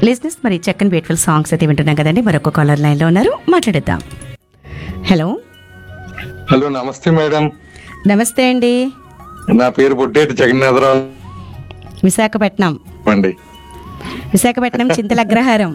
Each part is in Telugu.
లిజినెస్ మరి చక్కని బ్యూటిఫుల్ సాంగ్స్ అయితే వింటున్నాం కదండి మరొక కాలర్ లైన్లో ఉన్నారు మాట్లాడేద్దాం హలో హలో నమస్తే మేడం నమస్తే అండి నా పేరు బుడ్డేటి జగన్నాథరావు విశాఖపట్నం అండి విశాఖపట్నం చింతల అగ్రహారం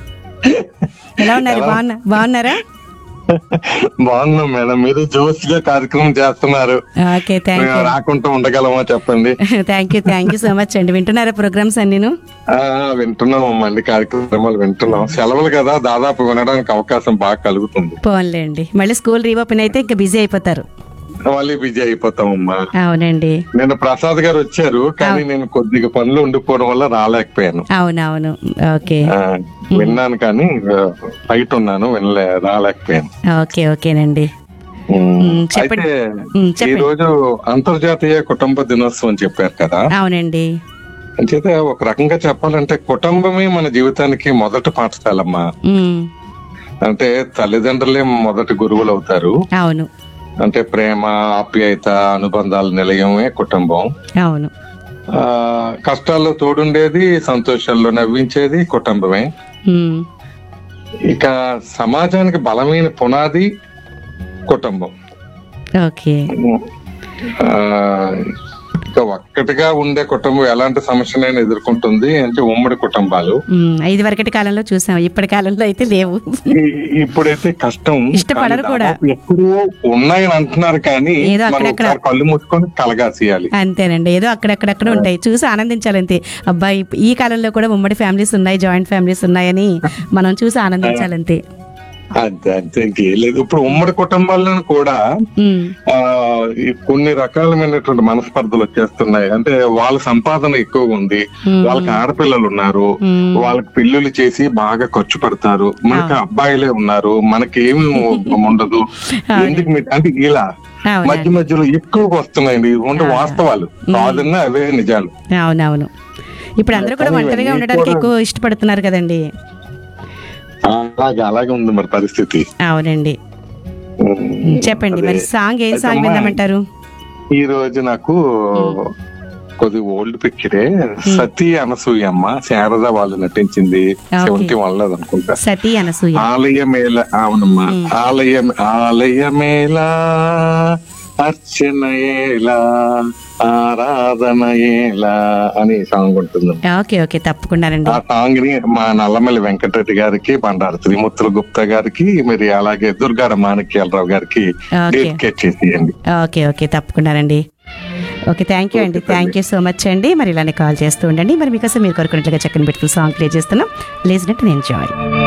ఎలా ఉన్నారు బాగున్నా బాగున్నారా బాగున్నాం మేడం మీరు జోష్ గా కార్యక్రమం చేస్తున్నారు ఓకే థ్యాంక్ మేము రాకుండా ఉండగలమా చెప్పండి you thank you thank you so much అండి వింటున్నారా ప్రోగ్రామ్స్ అన్నీను ఆ వింటున్నాం అమ్మండి కార్యక్రమాలు వింటున్నాం సెలవులు కదా దాదాపు వినడానికి అవకాశం బాగా కలుగుతుంది పోన్లేండి మళ్ళీ స్కూల్ రీఓపెన్ అయితే ఇంకా బిజీ అయిపోతారు మళ్ళీ బిజీ అయిపోతామమ్మా అవునండి నేను ప్రసాద్ గారు వచ్చారు కానీ నేను కొద్దిగా పనులు ఉండిపోవడం వల్ల రాలేకపోయాను అవునవును ఓకే ఆ, విన్నాను కానీ ఆ, బయట ఉన్నాను వినలే రాలేకపోయాను ఓకే ఓకేనండి ఉమ్, ఉమ్, చెప్పండి. అయితే ఉమ్, ఈ చెప్పండి రోజు అంతర్జాతీయ కుటుంబ దినోత్సవం చెప్పారు కదా అవునండి అంచేతే ఒక రకంగా చెప్పాలంటే కుటుంబమే మన జీవితానికి మొదటి పాఠశాలమ్మా ఉమ్, అంటే తల్లిదండ్రులే మొదటి గురువులు అవుతారు అవును అంటే ప్రేమ ఆప్యాయత అనుబంధాల నిలయమే కుటుంబం అవును ఆ కష్టాల్లో తోడుండేది సంతోషాల్లో నవ్వించేది కుటుంబమే ఉమ్, ఇక సమాజానికి బలమైన పునాది కుటుంబం ఓకే ఆ, ఇక ఒక్కటిగా ఉండే కుటుంబం ఎలాంటి సమస్యనైనా ఎదుర్కొంటుంది అంటే ఉమ్మడి కుటుంబాలు ఉమ్, ఇది వరకటి కాలంలో చూసాం ఇప్పటి కాలంలో అయితే లేవు ఈ- ఇప్పుడైతే కష్టం ఇష్టపడరు కానీ కూడా. దాదాపు ఎప్పుడో ఉన్నాయని అంటున్నారు కానీ ఏదో మనం అక్కడక్కడ. ఒకసారి కళ్ళు మూసుకొని కలగాసేయాలి అంతేనండి ఏదో అక్కడక్కడక్కడ ఉంటాయి చూసి ఆనందించాలి అంతే అబ్బాయి ఈ కాలంలో కూడా ఉమ్మడి ఫ్యామిలీస్ ఉన్నాయి జాయింట్ ఫ్యామిలీస్ ఉన్నాయని మనం చూసి ఆనందించాలంతే అంతే అంతే ఇంకేం లేదు ఇప్పుడు ఉమ్మడి కుటుంబాలను కూడా ఉమ్, ఆ ఈ కొన్ని రకాలమైనటువంటి మనస్పర్ధలు వచ్చేస్తున్నాయి అంటే వాళ్ళ సంపాదన ఎక్కువగా ఉంది వాళ్ళకి ఆడపిల్లలు ఉన్నారు ఉమ్, వాళ్ళకి పిల్లులు చేసి బాగా ఖర్చు పెడతారు మనకి అబ్బాయిలే ఉన్నారు మనకేమి ఉండదు ఎందుకు మీ- అంటే ఇలా అవునా మధ్య మధ్యలో ఎక్కువగా వస్తున్నాయండి ఇవి ఉండే వాస్తవాలు కాదన్నా అవే నిజాలు అవునవును ఇప్పుడు అందరూ కూడా ఒంటరిగా ఉండడానికి ఎక్కువ ఇష్టపడుతున్నారు కదండి అలాగే అలాగే ఉంది మరి పరిస్థితి అవునండి ఉమ్, చెప్పండి మరి సాంగ్ ఏం సాంగ్ విందామంటారు ఈ రోజు నాకు కొద్దిగా ఓల్డ్ పిక్చరే సతీ అనసూయమ్మ శారద వాళ్ళు నటించింది సెవెంటీ వన్ లో అనుకుంటా సతీ అనసూయ ఆలయమేళ అవునమ్మా ఆలయం ఆలయమేళ అర్చనయేలా ఆరాధనయేలా అని సాంగ్ ఉంటుంది ఓకే ఓకే తప్పకుండానండి ఆ సాంగ్ ని మా నల్లమల్లి వెంకటరెడ్డి గారికి బండారు త్రిమూర్తుల గుప్తా గారికి మరి అలాగే దుర్గార మాణిక్యాలరావు గారికి ఓకే డెడికేట్ చేసేయండి ఓకే ఓకే తప్పకుండానండి ఓకే థ్యాంక్ యూ అండి థ్యాంక్ యూ సో మచ్ అండి మరి ఇలానే కాల్ చేస్తూ ఉండండి మరి మీకోసం మీరు కోరుకున్నట్లుగా చక్కని పెట్టుకుని సాంగ్ ప్లే చేస్తున్నాం లేజినట్టు నేను ఎంజాయ్